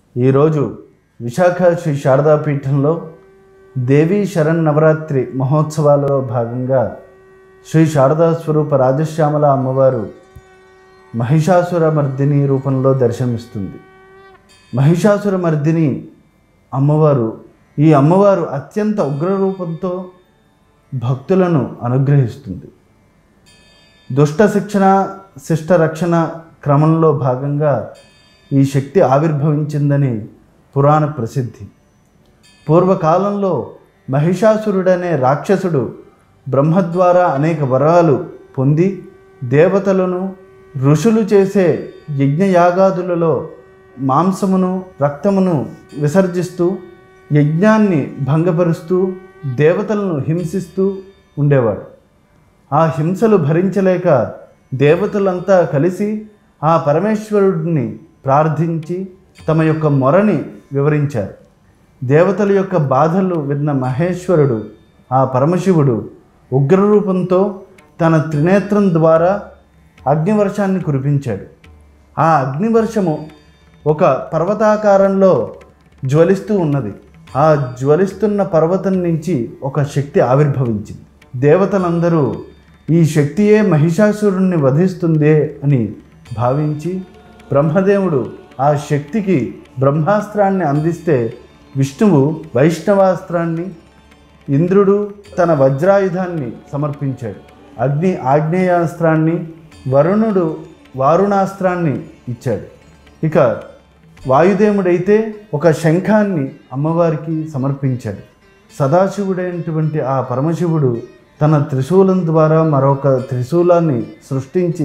ఈరోజు విశాఖ శ్రీ శారదాపీఠంలో దేవీ శరణ్ నవరాత్రి మహోత్సవాలలో భాగంగా శ్రీ శారదా స్వరూప రాజశ్యామల అమ్మవారు మహిషాసుర మర్దిని రూపంలో దర్శనమిస్తుంది మహిషాసుర మర్దిని అమ్మవారు ఈ అమ్మవారు అత్యంత ఉగ్ర రూపంతో భక్తులను అనుగ్రహిస్తుంది దుష్ట శిక్షణ శిష్ట రక్షణ క్రమంలో భాగంగా ఈ శక్తి ఆవిర్భవించిందని పురాణ ప్రసిద్ధి పూర్వకాలంలో మహిషాసురుడనే రాక్షసుడు బ్రహ్మ ద్వారా అనేక వరాలు పొంది దేవతలను ఋషులు చేసే యజ్ఞయాగాదులలో మాంసమును రక్తమును విసర్జిస్తూ యజ్ఞాన్ని భంగపరుస్తూ దేవతలను హింసిస్తూ ఉండేవాడు ఆ హింసలు భరించలేక దేవతలంతా కలిసి ఆ పరమేశ్వరుడిని ప్రార్థించి తమ యొక్క మొరని వివరించారు దేవతల యొక్క బాధలు విన్న మహేశ్వరుడు ఆ పరమశివుడు ఉగ్రరూపంతో తన త్రినేత్రం ద్వారా అగ్నివర్షాన్ని కురిపించాడు ఆ అగ్నివర్షము ఒక పర్వతాకారంలో జ్వలిస్తూ ఉన్నది ఆ జ్వలిస్తున్న పర్వతం నుంచి ఒక శక్తి ఆవిర్భవించింది దేవతలందరూ ఈ శక్తియే మహిషాసురుణ్ణి వధిస్తుందే అని భావించి బ్రహ్మదేవుడు ఆ శక్తికి బ్రహ్మాస్త్రాన్ని అందిస్తే విష్ణువు వైష్ణవాస్త్రాన్ని ఇంద్రుడు తన వజ్రాయుధాన్ని సమర్పించాడు అగ్ని ఆగ్నేయాస్త్రాన్ని వరుణుడు వారుణాస్త్రాన్ని ఇచ్చాడు ఇక వాయుదేవుడైతే ఒక శంఖాన్ని అమ్మవారికి సమర్పించాడు సదాశివుడైనటువంటి ఆ పరమశివుడు తన త్రిశూలం ద్వారా మరొక త్రిశూలాన్ని సృష్టించి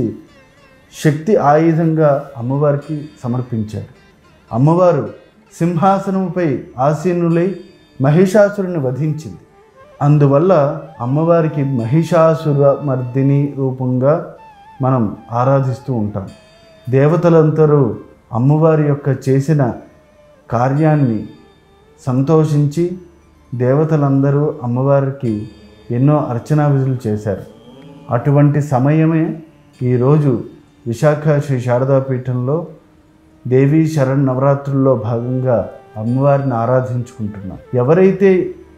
శక్తి ఆయుధంగా అమ్మవారికి సమర్పించాడు అమ్మవారు సింహాసనముపై ఆసీనులై మహిషాసురుని వధించింది అందువల్ల అమ్మవారికి మహిషాసుర మర్దిని రూపంగా మనం ఆరాధిస్తూ ఉంటాం దేవతలందరూ అమ్మవారి యొక్క చేసిన కార్యాన్ని సంతోషించి దేవతలందరూ అమ్మవారికి ఎన్నో అర్చనా విధులు చేశారు అటువంటి సమయమే ఈరోజు విశాఖ శ్రీ శారదాపీఠంలో దేవీ శరణ్ నవరాత్రుల్లో భాగంగా అమ్మవారిని ఆరాధించుకుంటున్నాం ఎవరైతే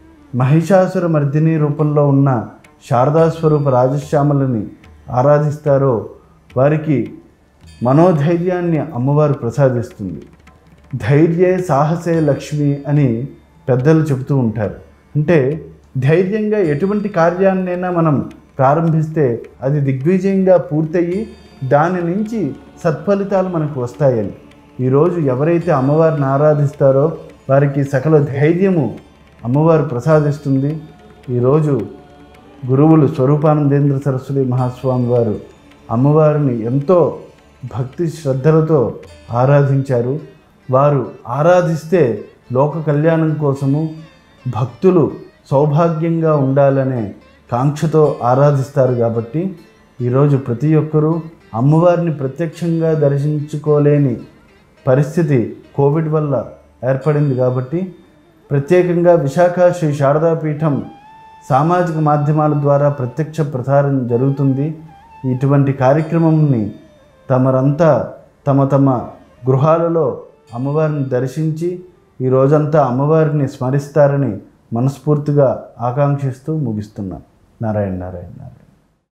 మహిషాసుర మర్దిని రూపంలో ఉన్న శారదా స్వరూప రాజశ్యామలని ఆరాధిస్తారో వారికి మనోధైర్యాన్ని అమ్మవారు ప్రసాదిస్తుంది ధైర్యే సాహసే లక్ష్మి అని పెద్దలు చెబుతూ ఉంటారు అంటే ధైర్యంగా ఎటువంటి కార్యాన్నైనా మనం ప్రారంభిస్తే అది దిగ్విజయంగా పూర్తయి దాని నుంచి సత్ఫలితాలు మనకు వస్తాయని ఈరోజు ఎవరైతే అమ్మవారిని ఆరాధిస్తారో వారికి సకల ధైర్యము అమ్మవారు ప్రసాదిస్తుంది ఈరోజు గురువులు స్వరూపానందేంద్ర సరస్వతి మహాస్వామి వారు అమ్మవారిని ఎంతో భక్తి శ్రద్ధలతో ఆరాధించారు వారు ఆరాధిస్తే లోక కళ్యాణం కోసము భక్తులు సౌభాగ్యంగా ఉండాలనే కాంక్షతో ఆరాధిస్తారు కాబట్టి ఈరోజు ప్రతి ఒక్కరూ అమ్మవారిని ప్రత్యక్షంగా దర్శించుకోలేని పరిస్థితి కోవిడ్ వల్ల ఏర్పడింది కాబట్టి ప్రత్యేకంగా విశాఖ శ్రీ శారదాపీఠం సామాజిక మాధ్యమాల ద్వారా ప్రత్యక్ష ప్రసారం జరుగుతుంది ఇటువంటి కార్యక్రమంని తమరంతా తమ తమ గృహాలలో అమ్మవారిని దర్శించి ఈ రోజంతా అమ్మవారిని స్మరిస్తారని మనస్ఫూర్తిగా ఆకాంక్షిస్తూ ముగిస్తున్నాను నారాయణ నారాయణ నారాయణ